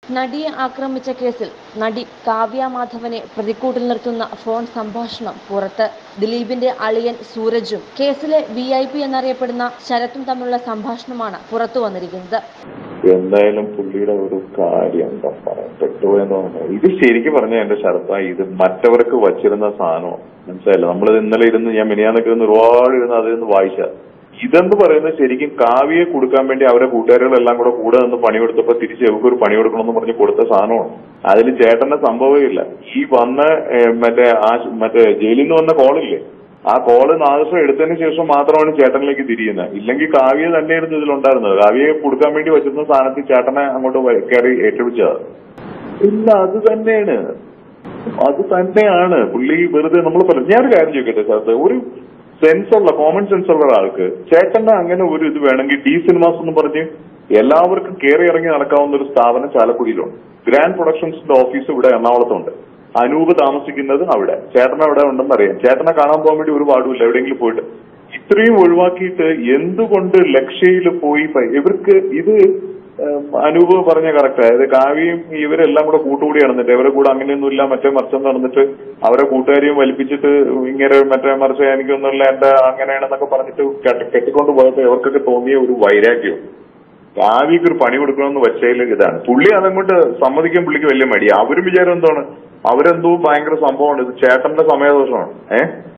നടിയെ ആക്രമിച്ച കേസിൽ നടി കാവ്യ മാധവനെ പ്രതിക്കൂട്ടിൽ നിർത്തുന്ന ഫോൺ സംഭാഷണം പുറത്ത് ദിലീപിന്റെ അളിയൻ സൂരജും കേസിലെ വി ഐ പി എന്നറിയപ്പെടുന്ന ശരത്തും തമ്മിലുള്ള സംഭാഷണമാണ് പുറത്തു വന്നിരിക്കുന്നത് എന്തായാലും പുള്ളിയുടെ ഒരു കാര്യം എന്താ പറയാൻ പെട്ടുപോയെന്ന് പറഞ്ഞാൽ ഇത് ശരിക്കും പറഞ്ഞ എന്റെ ശരത്ത ഇത് മറ്റവർക്ക് വച്ചിരുന്ന സാധനമാണ് മനസ്സിലായില്ല നമ്മളിത് ഇന്നലെ ഇരുന്ന് ഞാൻ മിനിയാന്നൊക്കെ ഇരുന്ന് ഒരുപാട് ഇരുന്ന് അതിൽ നിന്ന് വായിച്ച ഇതെന്ന് പറയുന്നത് ശരിക്കും കാവ്യയെ കൊടുക്കാൻ വേണ്ടി അവരെ കൂട്ടുകാരികളെല്ലാം കൂടെ കൂടെ നിന്ന് പണിയെടുത്തപ്പോ തിരിച്ച് ഇവർക്ക് ഒരു പണി കൊടുക്കണമെന്ന് പറഞ്ഞ് കൊടുത്ത സാധനമാണ് അതിൽ ചേട്ടന്റെ സംഭവമില്ല ഈ വന്ന ഏഹ്, മറ്റേ ആ മറ്റേ ജയിലിൽ നിന്ന് വന്ന കോളില്ലേ ആ കോള് നാദൃശം എടുത്തതിന് ശേഷം മാത്രമാണ് ചേട്ടനിലേക്ക് തിരിയുന്നത് ഇല്ലെങ്കിൽ കാവ്യ തന്നെയായിരുന്നു ഇതിലുണ്ടായിരുന്നത് കാവ്യയെ കൊടുക്കാൻ വേണ്ടി വെച്ചിരുന്ന സ്ഥാനത്ത് ചേട്ടനെ അങ്ങോട്ട് വ- കയറി ഏറ്റെടുച്ചത് ഇല്ല അത് തന്നെയാണ് അത് തന്നെയാണ് പുള്ളി വെറുതെ നമ്മൾ പറഞ്ഞു ഞാനൊരു കാര്യം ചോദിക്കട്ടെ സാർ ഒരു സെൻസ് ഉള്ള കോമൺ സെൻസ് ഉള്ള ഒരാൾക്ക് ചേട്ടന്റെ അങ്ങനെ ഒരു ഇത് വേണമെങ്കിൽ ഡി സിനിമാസ് എന്ന് പറഞ്ഞ് എല്ലാവർക്കും കയറി ഇറങ്ങി നടക്കാവുന്ന ഒരു സ്ഥാപനം ചാലക്കുടിയിലുണ്ട് ഗ്രാൻഡ് പ്രൊഡക്ഷൻസിന്റെ ഓഫീസ് ഇവിടെ എറണാകുളത്തുണ്ട് അനൂപ് താമസിക്കുന്നത് അവിടെ ചേട്ടൻ അവിടെ ഉണ്ടെന്ന് അറിയാം ചേട്ടനെ കാണാൻ പോകാൻ വേണ്ടി ഒരു പാടുമില്ല എവിടെയെങ്കിലും പോയിട്ട് ഇത്രയും ഒഴിവാക്കിയിട്ട് എന്തുകൊണ്ട് ലക്ഷയിൽ പോയി പ- ഇവർക്ക് ഇത് ഏഹ്, അനൂപ് പറഞ്ഞ കറക്റ്റ് അതായത് കാവ്യയും ഇവരെല്ലാം കൂടെ കൂട്ടുകൂടി നടന്നിട്ട് ഇവരെ കൂടെ അങ്ങനെയൊന്നുമില്ല മറ്റേ മറിച്ചം നടന്നിട്ട് അവരെ കൂട്ടുകാരെയും വലിപ്പിച്ചിട്ട് ഇങ്ങനെ മറ്റേ മറിച്ച് എനിക്കൊന്നുമില്ല എന്റെ അങ്ങനെയാണെന്നൊക്കെ പറഞ്ഞിട്ട് കെട്ടി- കെട്ടിക്കൊണ്ട് പോയപ്പോ ഇവർക്കൊക്കെ തോന്നിയ ഒരു വൈരാഗ്യം കാവ്യക്ക് ഒരു പണി കൊടുക്കണമെന്ന് വെച്ചതിൽ ഇതാണ് പുള്ളി അതങ്ങോട്ട് സമ്മതിക്കാൻ പുള്ളിക്ക് വലിയ മടി അവരും വിചാരം എന്താണ് അവരെന്തോ ഭയങ്കര സംഭവമാണ് ഇത് ചേട്ടന്റെ സമയദോഷമാണ് ഏഹ്